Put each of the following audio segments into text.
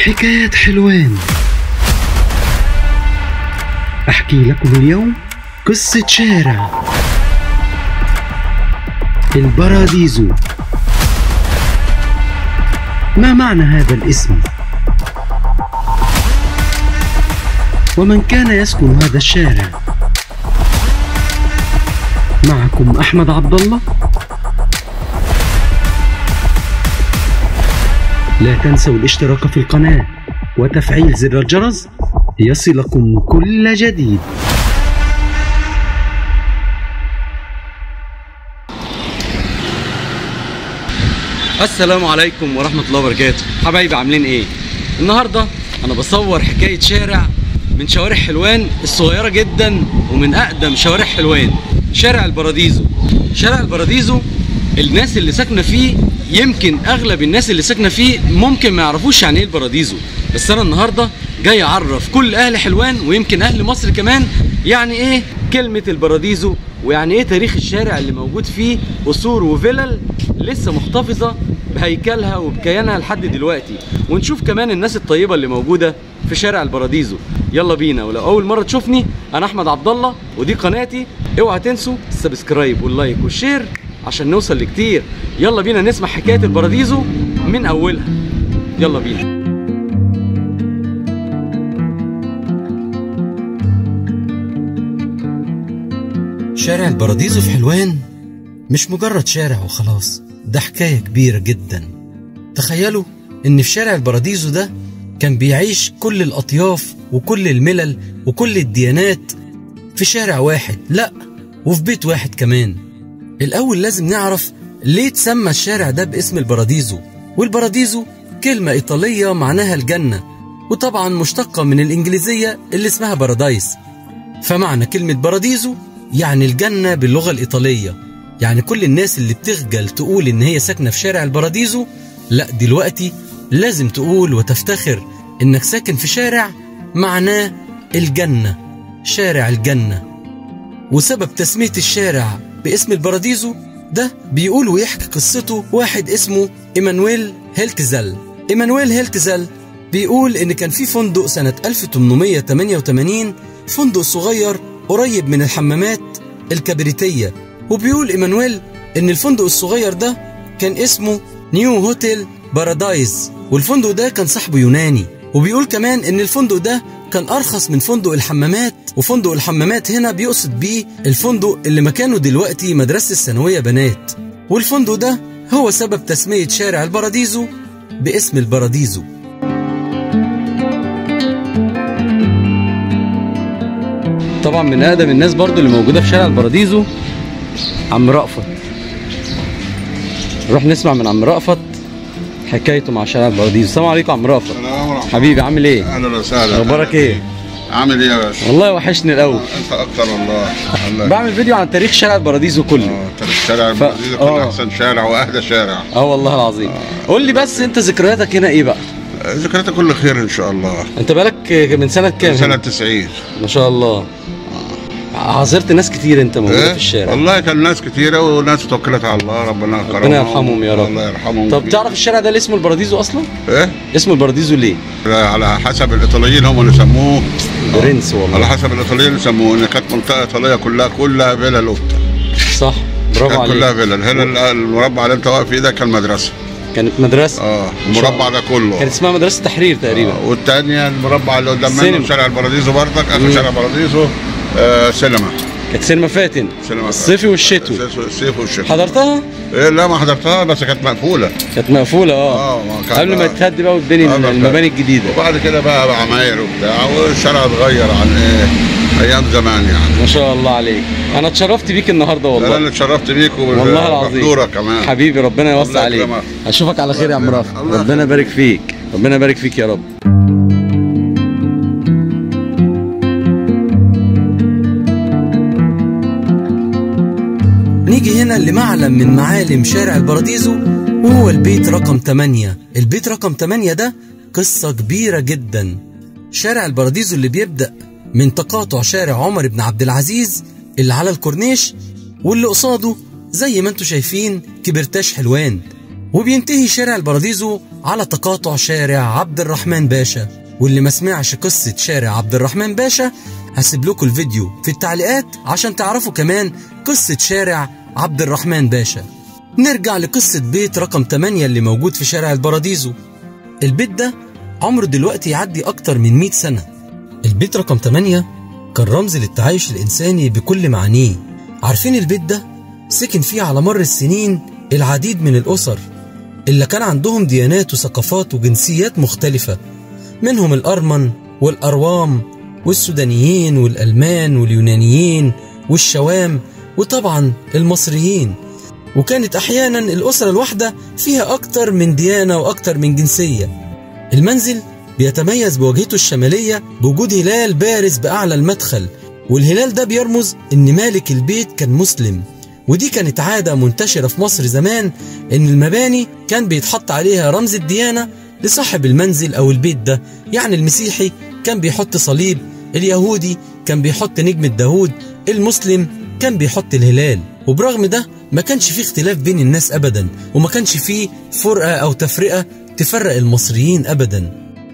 حكايات حلوان أحكي لكم اليوم قصة شارع البراديزو ما معنى هذا الاسم؟ ومن كان يسكن هذا الشارع؟ معكم أحمد عبد الله لا تنسوا الاشتراك في القناة وتفعيل زر الجرس ليصلكم كل جديد السلام عليكم ورحمة الله وبركاته حبايبي عاملين ايه النهاردة انا بصور حكاية شارع من شوارع حلوان الصغيرة جدا ومن اقدم شوارع حلوان شارع البراديزو شارع البراديزو الناس اللي ساكنة فيه يمكن اغلب الناس اللي ساكنة فيه ممكن ما يعرفوش يعني ايه البراديزو بس انا النهاردة جاي اعرف كل اهل حلوان ويمكن اهل مصر كمان يعني ايه كلمة البراديزو ويعني ايه تاريخ الشارع اللي موجود فيه قصور وفلل لسه محتفظة بهيكلها وبكيانها لحد دلوقتي ونشوف كمان الناس الطيبة اللي موجودة في شارع البراديزو يلا بينا ولو اول مرة تشوفني انا احمد عبد الله ودي قناتي اوعى تنسوا السبسكرايب واللايك والشير عشان نوصل لكتير يلا بينا نسمع حكاية البراديزو من اولها يلا بينا شارع البراديزو في حلوان مش مجرد شارع وخلاص ده حكاية كبيرة جدا تخيلوا ان في شارع البراديزو ده كان بيعيش كل الأطياف وكل الملل وكل الديانات في شارع واحد لا وفي بيت واحد كمان الأول لازم نعرف ليه تسمى الشارع ده باسم البراديزو والبراديزو كلمة إيطالية معناها الجنة وطبعا مشتقة من الإنجليزية اللي اسمها بارادايس فمعنى كلمة باراديزو يعني الجنة باللغة الإيطالية يعني كل الناس اللي بتخجل تقول إن هي ساكنة في شارع الباراديزو لا دلوقتي لازم تقول وتفتخر إنك ساكن في شارع معناه الجنة شارع الجنة وسبب تسمية الشارع باسم الباراديزو ده بيقول ويحكي قصته واحد اسمه إيمانويل هيلتزل إيمانويل هيلتزل بيقول إن كان في فندق سنة 1888 فندق صغير قريب من الحمامات الكبريتية وبيقول إيمانويل إن الفندق الصغير ده كان اسمه نيو هوتيل بارادايز والفندق ده كان صاحبه يوناني وبيقول كمان إن الفندق ده كان أرخص من فندق الحمامات وفندق الحمامات هنا بيقصد بيه الفندق اللي مكانه دلوقتي مدرسة الثانوية بنات والفندق ده هو سبب تسمية شارع الباراديزو باسم الباراديزو طبعا من اقدم الناس برضو اللي موجوده في شارع البراديزو عم رأفت نروح نسمع من عم رأفت حكايته مع شارع البراديزو السلام عليكم عم رأفت السلام ورحمة حبيبي عامل ايه اهلا وسهلا اخبارك ايه عامل ايه يا باشا؟ والله وحشني الاول انت اكتر والله الله بعمل فيديو عن تاريخ شارع البراديزو كله اه ترى الشارع ف- البرازيلي كان آه. احسن شارع واهدى شارع اه والله العظيم قول لي بس انت ذكرياتك هنا ايه بقى ذكرياتك كل خير ان شاء الله انت بالك من سنه كام سنة هنا؟ 90 ما شاء الله عاصرت ناس كتير انت موجوده في الشارع والله كان ناس كتيرة وناس توكلت على الله ربنا كرمهم ربنا يرحمهم يا رب. الله يرحمهم طب تعرف الشارع ده اللي اسمه البراديزو اصلا ايه؟ اسمه البراديزو ليه على حسب الايطاليين هم اللي سموه برنس والله على حسب الايطاليين اللي سموه ان كانت منطقة ايطالية كلها كلها فيلل وبتاع صح برافو كانت كلها عليك فيلل هنا المربع اللي انت واقف فيه ده كان مدرسة كانت مدرسه اه ما شاء المربع ده كله كانت اسمها مدرسه تحرير تقريبا آه، والتانية المربع اللي قدام سينما. منه شارع البراديزو برضك اخر مم. شارع البراديزو آه سينما كانت سينما فاتن سينما الصيفي والشتوي الصيف- الصيف والشتاء حضرتها إيه لا ما حضرتها بس كانت مقفولة كانت مقفوله اه اه ما كان قبل ما بقى- تتهد بقى وتبني آه، بقى- المباني الجديده وبعد كده بقى, بقى عماير وبتاع والشارع اتغير عن ايه ايام زمان يعني ما شاء الله عليك انا اتشرفت بيك النهارده ده انا والله اللي اتشرفت بيك والله العظيم وبحضورك كمان حبيبي ربنا يوسع الله عليك يكرمك. اشوفك على خير يا عم رافع الله ربنا يبارك فيك ربنا يبارك فيك يا رب نيجي هنا لمعلم من معالم شارع البراديزو وهو البيت رقم 8 البيت رقم 8 ده قصة كبيرة جدا شارع البراديزو اللي بيبدأ من تقاطع شارع عمر بن عبد العزيز اللي على الكورنيش واللي قصاده زي ما انتم شايفين كبرتاش حلوان وبينتهي شارع البراديزو على تقاطع شارع عبد الرحمن باشا واللي ما سمعش قصة شارع عبد الرحمن باشا هسيب لكم الفيديو في التعليقات عشان تعرفوا كمان قصة شارع عبد الرحمن باشا نرجع لقصة بيت رقم 8 اللي موجود في شارع البراديزو البيت ده عمره دلوقتي يعدي أكتر من 100 سنة البيت رقم 8 كان رمز للتعايش الإنساني بكل معانيه عارفين البيت ده سكن فيه على مر السنين العديد من الأسر اللي كان عندهم ديانات وثقافات وجنسيات مختلفة منهم الأرمن والأروام والسودانيين والألمان واليونانيين والشوام وطبعا المصريين وكانت أحيانا الأسرة الواحدة فيها أكتر من ديانة وأكتر من جنسية المنزل بيتميز بواجهته الشمالية بوجود هلال بارز بأعلى المدخل والهلال ده بيرمز إن مالك البيت كان مسلم ودي كانت عادة منتشرة في مصر زمان إن المباني كان بيتحط عليها رمز الديانة لصاحب المنزل أو البيت ده يعني المسيحي كان بيحط صليب اليهودي كان بيحط نجمة داود المسلم كان بيحط الهلال وبرغم ده ما كانش فيه اختلاف بين الناس أبدا وما كانش فيه فرقة أو تفرقة تفرق المصريين أبدا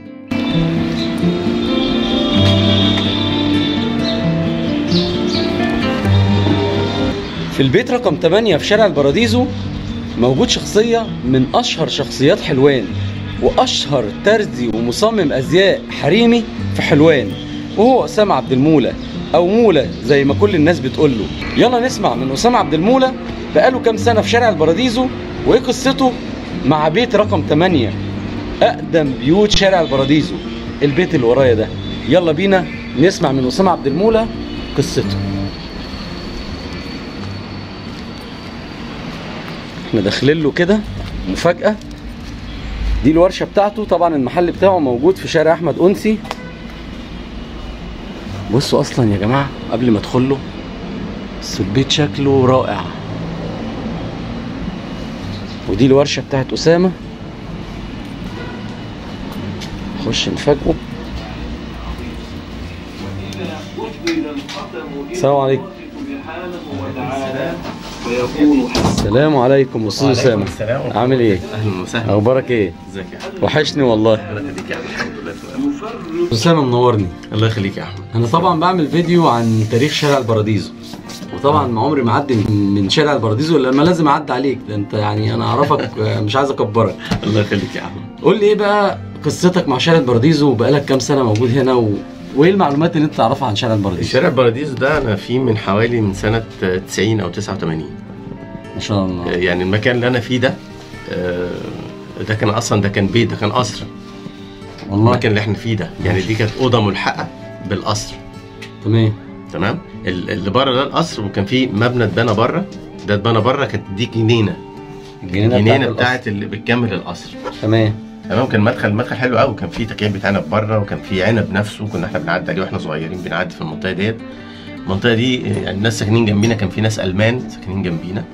في البيت رقم 8 في شارع البراديزو موجود شخصية من أشهر شخصيات حلوان وأشهر ترزي ومصمم أزياء حريمي في حلوان وهو أسامة عبد المولى أو مولى زي ما كل الناس بتقول له يلا نسمع من أسامة عبد المولى بقاله كام سنة في شارع البراديزو وإيه قصته مع بيت رقم 8 أقدم بيوت شارع البراديزو البيت اللي ورايا ده يلا بينا نسمع من أسامة عبد المولى قصته احنا داخلين له كده مفاجأة دي الورشة بتاعته طبعا المحل بتاعه موجود في شارع أحمد أنسي بصوا أصلا يا جماعة قبل ما أدخل له بس البيت شكله رائع ودي الورشة بتاعت أسامة نخش نفاجئه السلام عليكم السلام عليكم استاذ اسامه عامل ايه اهلا وسهلا اخبارك ايه ازيك يا احمد وحشني والله الله يخليك يا احمد الحمد لله تمام اسامه منورني الله يخليك يا احمد انا طبعا بعمل فيديو عن تاريخ شارع البراديزو وطبعا ما عمري ما اعدي من من شارع البراديزو الا لما لازم اعدي عليك ده انت يعني انا اعرفك مش عايز اكبرك الله يخليك يا احمد قول لي ايه بقى قصتك مع شارع البراديزو وبقالك كام سنه موجود هنا و... وايه المعلومات اللي انت تعرفها عن شارع البراديزو شارع باراديس ده انا فيه من حوالي من سنه 90 او 89 ما شاء الله يعني المكان اللي انا فيه ده آه، ده كان اصلا ده كان بيت ده كان قصر والله المكان اللي احنا فيه ده يعني دي كانت اوضه ملحقه بالقصر تمام تمام ال- اللي بره ده القصر وكان فيه مبنى اتبنى بره ده اتبنى بره كانت دي جنينه الجنينه الجنينه بتاعت بتاعت اللي بتكمل القصر القصر. تمام تمام كان مدخل مدخل حلو قوي كان في تكعيبة عنب بره وكان في عنب نفسه كنا احنا بنعدي عليه واحنا صغيرين بنعدي في المنطقه ديت المنطقه دي يعني الناس ساكنين جنبينا كان في ناس المان ساكنين جنبينا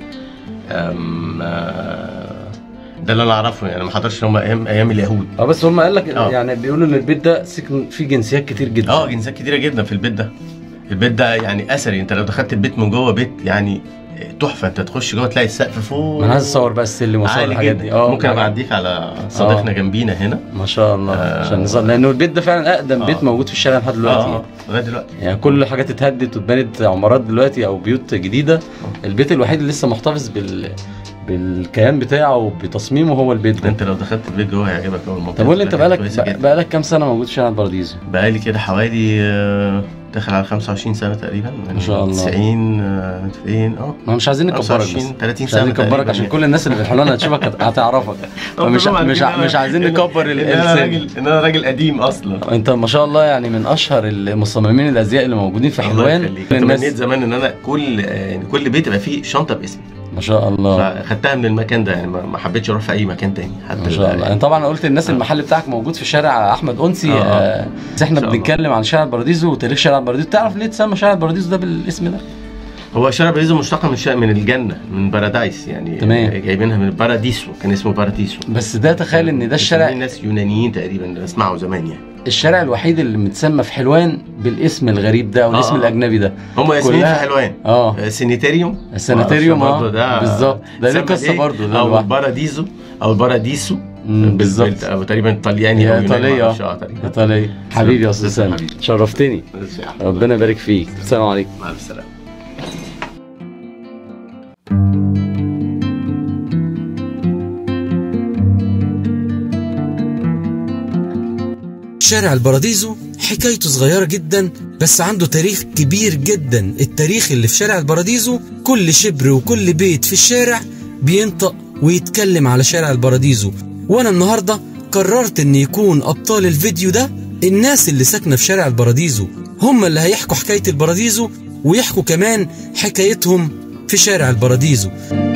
أم، آه، ده اللي انا اعرفه يعني ما حضرش هم ايام ايام اليهود اه بس هم قال لك آه. يعني بيقولوا ان البيت ده سكن فيه جنسيات كتير جدا اه جنسيات كتيره جدا في البيت ده البيت ده يعني اثري انت لو دخلت البيت من جوه بيت يعني تحفه انت تخش جوه تلاقي السقف فوق ما انا عايز اصور بقى السلم واصور عالي الحاجات جدا دي اه ممكن ابقى حاجات- اعديك على صديقنا جنبينا هنا ما شاء الله آه. عشان نصور لانه البيت ده فعلا اقدم آه. بيت موجود في الشارع لحد دلوقتي اه لغايه دلوقتي يعني كل حاجات اتهدت واتبنت عمارات دلوقتي او بيوت جديده البيت الوحيد اللي لسه محتفظ بال بالكيان بتاعه وبتصميمه هو البيت ده انت لو دخلت البيت جوه هيعجبك قوي المنطقه طب قول لي انت بتاعتها بقالك كويسة جدا. بقالك كام سنه موجود في شارع البراديزو بقالي كده حوالي آه، داخل على 25 سنه تقريبا من ما شاء الله. 90 آه، 90 اه ما مش عايزين نكبرك بس 25 30 مش عايزين سنه نكبرك تقريباً عشان يعني. كل الناس اللي في الحلوان هتشوفك هت- هتعرفك فمش كلهم مش عارفين مش إن أنا- عايزين إن- نكبر ال- ان انا السن راجل ان انا راجل قديم اصلا انت ما شاء الله يعني من اشهر المصممين الازياء اللي موجودين في الله حلوان يخليك. الناس تمنيت زمان ان انا كل آه، يعني كل بيت يبقى فيه شنطه باسمي ما شاء الله فخدتها من المكان ده يعني ما ما حبيتش اروح في اي مكان تاني حتى ما شاء الله ال- يعني طبعا قلت للناس المحل بتاعك موجود في شارع احمد انسي آه. آه. بس احنا إن شاء الله. بنتكلم عن شارع البراديزو وتاريخ شارع البراديزو تعرف ليه اتسمى شارع البراديزو ده بالاسم ده هو شارع باريزو مشتق من شا... من الجنه من بارادايس يعني تمام. جايبينها من باراديسو كان اسمه باراديسو بس ده تخيل ان ده مسمين الشارع ناس يونانيين تقريبا بسمعوا زمان يعني الشارع الوحيد اللي متسمى في حلوان بالاسم الغريب ده او آه، الاسم آه. الاجنبي ده هم اسمين في كلها- حلوان اه آه، سينيتاريوم السناتيريوم معرفش اه برضه ده بالظبط ده ليه سمى قصه إيه؟ برضه ده او لوحده. باراديزو او الباراديسو مم، بالظبط او تقريبا طلياني هي او يوناني، إيطالية. معرفش، اه تقريبا ايطالي حبيبي يا استاذ سامي حبيبي. شرفتني بس يا أحمد. ربنا يبارك فيك السلام عليكم مع السلامه شارع البراديزو حكايته صغيرة جدا بس عنده تاريخ كبير جدا التاريخ اللي في شارع البراديزو كل شبر وكل بيت في الشارع بينطق ويتكلم على شارع البراديزو وانا النهاردة قررت ان يكون ابطال الفيديو ده الناس اللي ساكنة في شارع البراديزو هم اللي هيحكوا حكاية البراديزو ويحكوا كمان حكايتهم في شارع البراديزو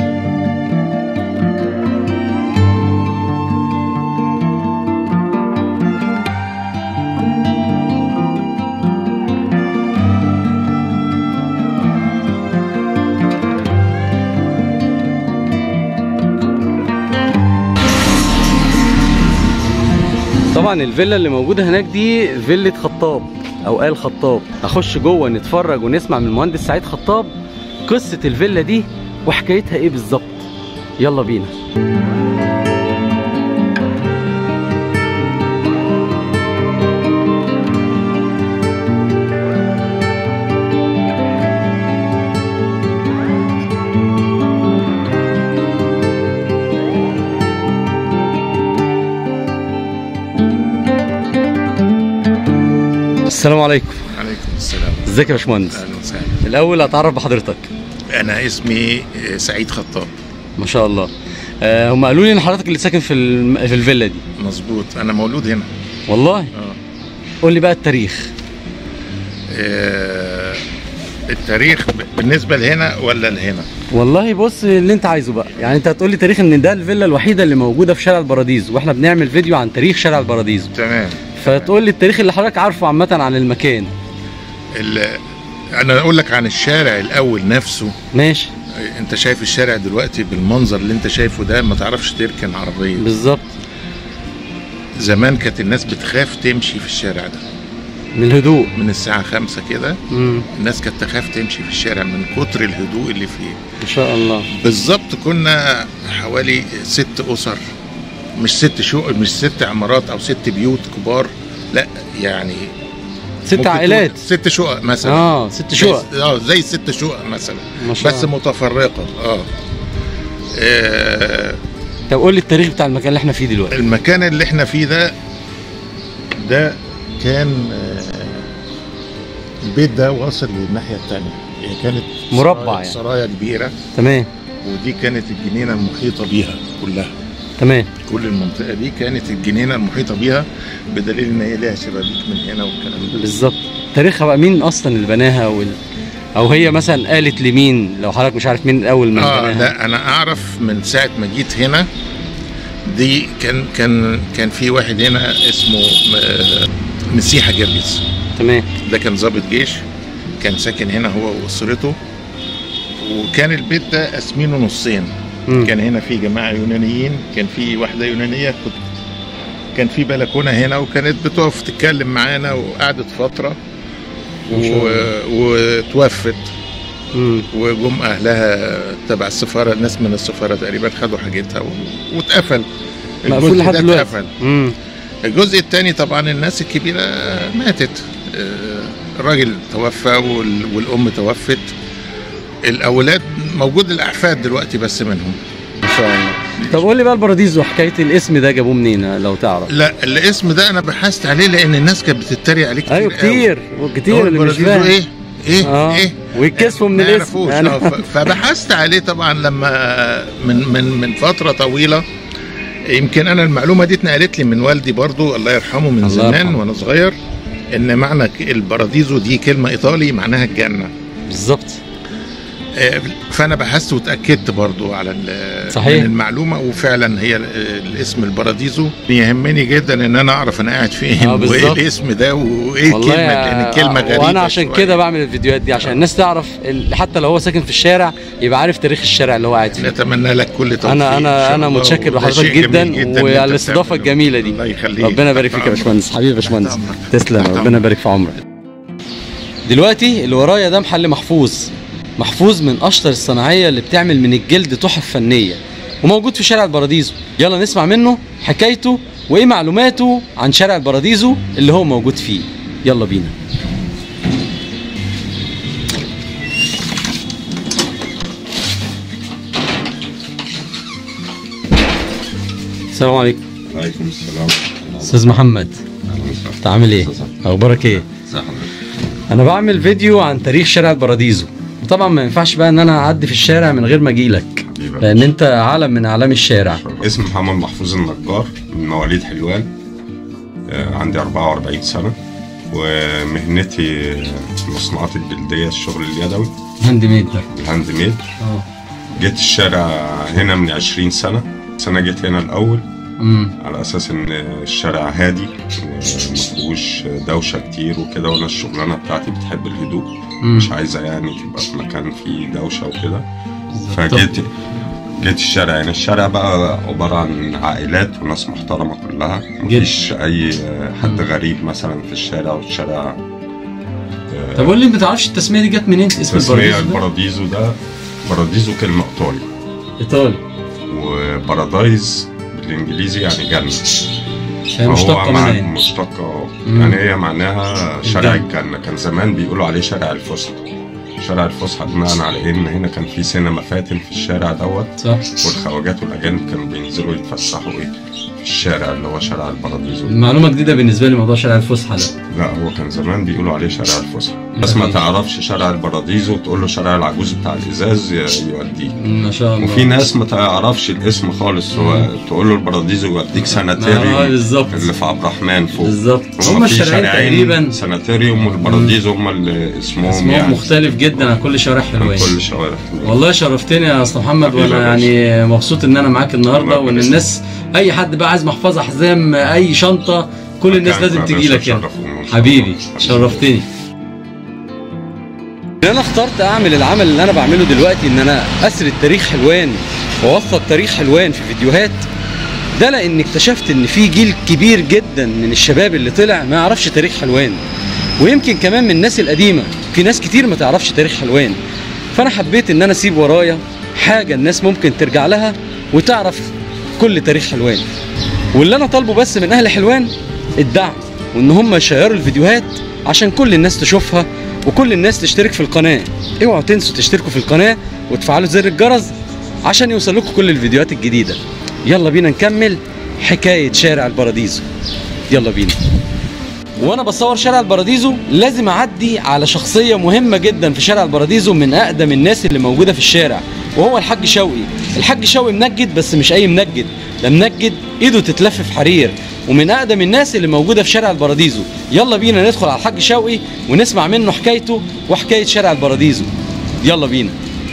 طبعا الفيلا اللي موجوده هناك دي فيلا خطاب او آل خطاب اخش جوه نتفرج ونسمع من المهندس سعيد خطاب قصه الفيلا دي وحكايتها ايه بالظبط يلا بينا السلام عليكم عليكم السلام ازيك يا باشمهندس اهلا وسهلا الاول اتعرف بحضرتك انا اسمي آه، سعيد خطاب ما شاء الله آه هم قالوا لي ان حضرتك اللي ساكن في الم... في الفيلا دي مظبوط انا مولود هنا والله اه قول لي بقى التاريخ آه، التاريخ ب- بالنسبه لهنا ولا لهنا والله بص اللي انت عايزه بقى يعني انت هتقول لي تاريخ ان ده الفيلا الوحيده اللي موجوده في شارع البراديز واحنا بنعمل فيديو عن تاريخ شارع البراديز تمام فتقول لي التاريخ اللي حضرتك عارفه عامه عن المكان ال- انا اقول لك عن الشارع الاول نفسه ماشي آه، انت شايف الشارع دلوقتي بالمنظر اللي انت شايفه ده ما تعرفش تركن عربيه بالظبط زمان كانت الناس بتخاف تمشي في الشارع ده من الهدوء من الساعه خمسة كده امم الناس كانت تخاف تمشي في الشارع من كتر الهدوء اللي فيه ما شاء الله بالظبط كنا حوالي ست اسر مش ست شقق مش ست عمارات او ست بيوت كبار لا يعني ست ممكن عائلات تقول ست شقق مثلا اه ست شقق زي- اه زي ست شقق مثلا ما شاء بس الله متفرقه اه آه، طب قول لي التاريخ بتاع المكان اللي احنا فيه دلوقتي المكان اللي احنا فيه ده ده كان آه، البيت ده واصل للناحيه الثانيه هي كانت مربع سرايا- يعني. سرايا كبيره تمام ودي كانت الجنينه المحيطه بيها كلها تمام كل المنطقه دي كانت الجنينه المحيطه بيها بدليل ان هي ليها شبابيك من هنا والكلام ده بالظبط تاريخها بقى مين اصلا اللي بناها وال... او هي مثلا قالت لمين لو حضرتك مش عارف مين اول من اه بناها لا انا اعرف من ساعه ما جيت هنا دي كان كان كان في واحد هنا اسمه آه، مسيحه جرجس تمام ده كان ضابط جيش كان ساكن هنا هو واسرته وكان البيت ده قاسمينه نصين مم. كان هنا في جماعه يونانيين كان في واحده يونانيه كنت كان في بلكونه هنا وكانت بتقف تتكلم معانا وقعدت فتره ما شاء و... وتوفت مم. وجم اهلها تبع السفاره الناس من السفاره تقريبا خدوا حاجتها و... واتقفل مقفول الجزء لحد ده دلوقتي اتقفل مم. الجزء الثاني طبعا الناس الكبيره ماتت آه، الراجل توفى وال... والام توفت الاولاد موجود الاحفاد دلوقتي بس منهم ما شاء الله طب قول لي بقى البراديز وحكايه الاسم ده جابوه منين لو تعرف لا الاسم ده انا بحثت عليه لان الناس كانت بتتريق عليه كتير ايوه قوي. كتير وكتير هو اللي مش البرازيل فاهم ايه ايه اه ايه ويتكسفوا من ما الاسم يعرفوش يعني آه، ف- فبحثت عليه طبعا لما من من من فتره طويله يمكن انا المعلومه دي اتنقلت لي من والدي برضو الله يرحمه من الله زمان يرحمه. وانا صغير ان معنى ك- الباراديزو دي كلمه ايطالي معناها الجنه بالظبط آه، فانا بحثت واتاكدت برضو على ال- صحيح. من المعلومه وفعلا هي ال- الاسم الباراديزو يهمني جدا ان انا اعرف انا قاعد فين آه، وايه بالظبط. الاسم ده وايه والله الكلمه لان الكلمه آه، غريبه وانا عشان شوية. كده بعمل الفيديوهات دي عشان الناس تعرف ال- حتى لو هو ساكن في الشارع يبقى عارف تاريخ الشارع اللي هو قاعد فيه نتمنى لك كل توفيق انا إن انا شاء انا الله، متشكر وده لحضرتك شيء جدا جميل اللي وعلى أنت الاستضافه بتعمله. الجميله دي الله يخليك ربنا يبارك تحت فيك يا أمرك. باشمهندس حبيبي يا باشمهندس تحت أمرك. تسلم تحت ربنا أمرك. يبارك في عمرك دلوقتي اللي ورايا ده محل محفوظ محفوظ من اشطر الصناعيه اللي بتعمل من الجلد تحف فنيه وموجود في شارع البراديزو يلا نسمع منه حكايته وايه معلوماته عن شارع البراديزو اللي هو موجود فيه يلا بينا السلام عليكم عليكم السلام استاذ محمد انت عامل ايه اخبارك ايه انا بعمل فيديو عن تاريخ شارع البراديزو وطبعا ما ينفعش بقى ان انا اعدي في الشارع من غير ما اجيلك حبيبي. لان انت علم من اعلام الشارع اسمي محمد محفوظ النجار من مواليد حلوان آه، عندي 44 سنة ومهنتي المصنوعات الجلدية الشغل اليدوي هاند ميد ده الهاند ميد اه جيت الشارع هنا من 20 سنة بس أنا جيت هنا الأول امم على أساس إن الشارع هادي ومفيهوش دوشة كتير وكده وأنا الشغلانة بتاعتي بتحب الهدوء مش عايزة يعني تبقى في مكان فيه دوشة وكده فجيت جيت الشارع يعني الشارع بقى عبارة عن عائلات وناس محترمة كلها مفيش أي حد غريب مثلا في الشارع والشارع طب قول لي ما تعرفش التسميه دي جت منين اسم تسمية البراديزو ده؟ البراديزو ده براديزو كلمة إيطالي ايطالي وبارادايز بالإنجليزي يعني جنة هي مشتقه فهو منها مع- يعني مشتقة مم. يعني هي معناها شارع الجنة. الجنة كان زمان بيقولوا عليه شارع الفسحة شارع الفسحة بناء على إن هنا كان في سينما فاتن في الشارع دوت صح والخواجات والأجانب كانوا بينزلوا يتفسحوا إيه في الشارع اللي هو شارع البراديزو معلومه جديده بالنسبه لي موضوع شارع الفسحه ده لا هو كان زمان بيقولوا عليه شارع الفسحة بس ما تعرفش شارع البراديزو تقول له شارع العجوز بتاع الإزاز ي- يوديك ما شاء الله وفي ناس ما تعرفش الاسم خالص هو تقول له البراديزو يوديك اه سناتيريوم بالظبط اللي في عبد الرحمن فوق بالظبط هما هم في الشارعين شارعين تقريبا سناتيريوم والبراديزو هم اللي اسمهم, اسمهم يعني مختلف جدا عن كل شوارع عن حلوان كل شوارع والله شرفتني يا استاذ محمد حبيبي وانا يا باشا. يعني مبسوط ان انا معاك النهارده الله وان يبارك الناس اي حد بقى عايز محفظه حزام اي شنطه كل الناس مكان لازم كويس تجي لك يعني وتشرفونا إن شاء حبيبي الله. شرفتني انا اخترت اعمل العمل اللي انا بعمله دلوقتي ان انا اسرد تاريخ حلوان واوثق تاريخ حلوان في فيديوهات ده لان اكتشفت ان في جيل كبير جدا من الشباب اللي طلع ما يعرفش تاريخ حلوان ويمكن كمان من الناس القديمه في ناس كتير ما تعرفش تاريخ حلوان فانا حبيت ان انا اسيب ورايا حاجه الناس ممكن ترجع لها وتعرف كل تاريخ حلوان واللي انا طالبه بس من اهل حلوان الدعم وان هم يشيروا الفيديوهات عشان كل الناس تشوفها وكل الناس تشترك في القناه اوعوا تنسوا تشتركوا في القناه وتفعلوا زر الجرس عشان يوصل لكم كل الفيديوهات الجديده يلا بينا نكمل حكايه شارع البراديزو يلا بينا وانا بصور شارع البراديزو لازم اعدي على شخصيه مهمه جدا في شارع البراديزو من اقدم الناس اللي موجوده في الشارع وهو الحاج شوقي الحاج شوقي منجد بس مش اي منجد ده منجد ايده تتلف في حرير ومن اقدم الناس اللي موجوده في شارع البراديزو يلا بينا ندخل على الحاج شوقي ونسمع منه حكايته وحكايه شارع البراديزو يلا بينا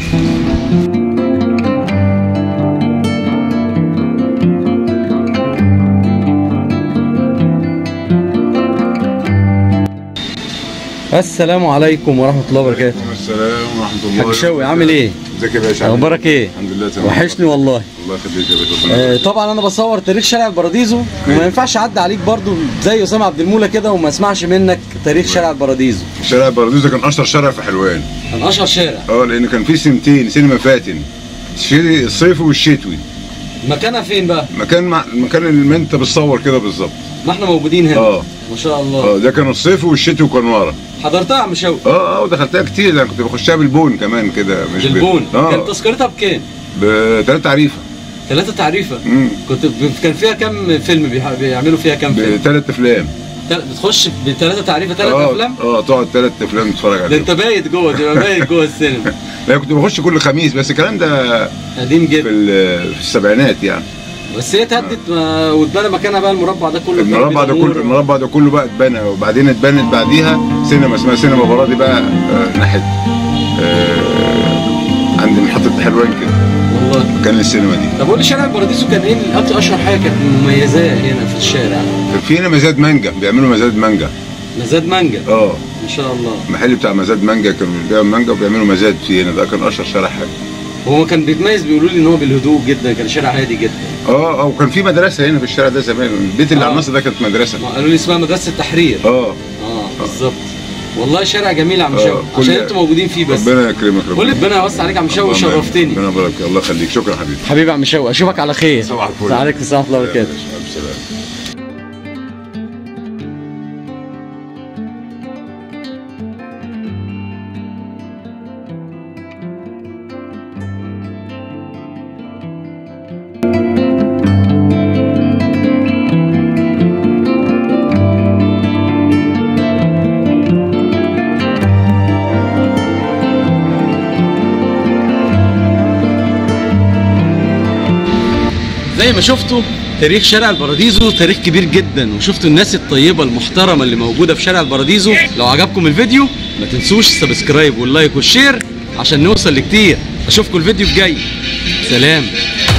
السلام عليكم ورحمه الله وبركاته السلام ورحمه الله حاج شوقي عامل ايه ازيك يا باشا اخبارك ايه الحمد لله تمام وحشني والله الله يخليك يا باشا آه، طبعا انا بصور تاريخ شارع البراديزو وما ينفعش اعدي عليك برضو زي اسامه عبد المولى كده وما اسمعش منك تاريخ شارع البراديزو شارع البراديس ده كان اشهر شارع في حلوان كان اشهر شارع اه لان كان في سنتين سينما فاتن الشي- الصيفي والشتوي مكانها فين بقى مكان مع... المكان اللي انت بتصور كده بالظبط ما احنا موجودين هنا اه ما شاء الله اه ده كان الصيفي والشتوي وكان ورا حضرتها يا عم شوقي اه اه ودخلتها كتير ده أنا كنت بخشها بالبون كمان كده مش بال- بالبون كان اه تذكرتها بكام؟ بثلاث تعريفه ثلاثة تعريفة امم كنت ب... كان فيها كام فيلم بيح... بيعملوا فيها كام فيلم؟ بثلاث افلام تل... بتخش بثلاثة تعريفة ثلاث اه افلام؟ اه تقعد ثلاث افلام تتفرج ده عليهم انت بايت جوه تبقى بايت جوه السينما لا كنت بخش كل خميس بس الكلام ده قديم في جدا ال- في السبعينات يعني بس هي اتهدت ما... واتبنى مكانها بقى المربع ده كله المربع ده كله المربع ده كله بقى اتبنى وبعدين اتبنت بعديها سينما اسمها سينما برادي بقى آه، ناحيه آه، عند محطه حلوان كده والله مكان السينما دي طب قول لي شارع البراديسو كان ايه اكتر اشهر حاجه كانت مميزاه هنا في الشارع؟ كان في هنا مزاد مانجا بيعملوا مزاد مانجا مزاد مانجا اه ما شاء الله المحل بتاع مزاد مانجا كانوا بيبيعوا مانجا وبيعملوا مزاد فيه هنا ده كان اشهر شارع حاجه هو كان بيتميز بيقولوا لي ان هو بالهدوء جدا كان شارع هادي جدا اه اه وكان في مدرسه هنا في الشارع ده زمان البيت اللي آه. على النص ده كانت مدرسه ما قالوا لي اسمها مدرسه التحرير اه اه بالظبط والله شارع جميل يا عم آه، شاوي كل- عشان انتوا موجودين فيه بس ربنا يكرمك قول لي ربنا يوسع عليك يا عم شاوي الله يبارك. شرفتني ربنا يبارك الله يخليك شكرا حبيبي حبيبي يا عم شاوي اشوفك على خير صباح الفل. السلام عليكم ورحمه الله وبركاته ألف سلامة. زي ما شفتوا تاريخ شارع البراديزو تاريخ كبير جدا وشفتوا الناس الطيبه المحترمه اللي موجوده في شارع البراديزو لو عجبكم الفيديو ما تنسوش السبسكرايب واللايك والشير عشان نوصل لكتير اشوفكم الفيديو الجاي سلام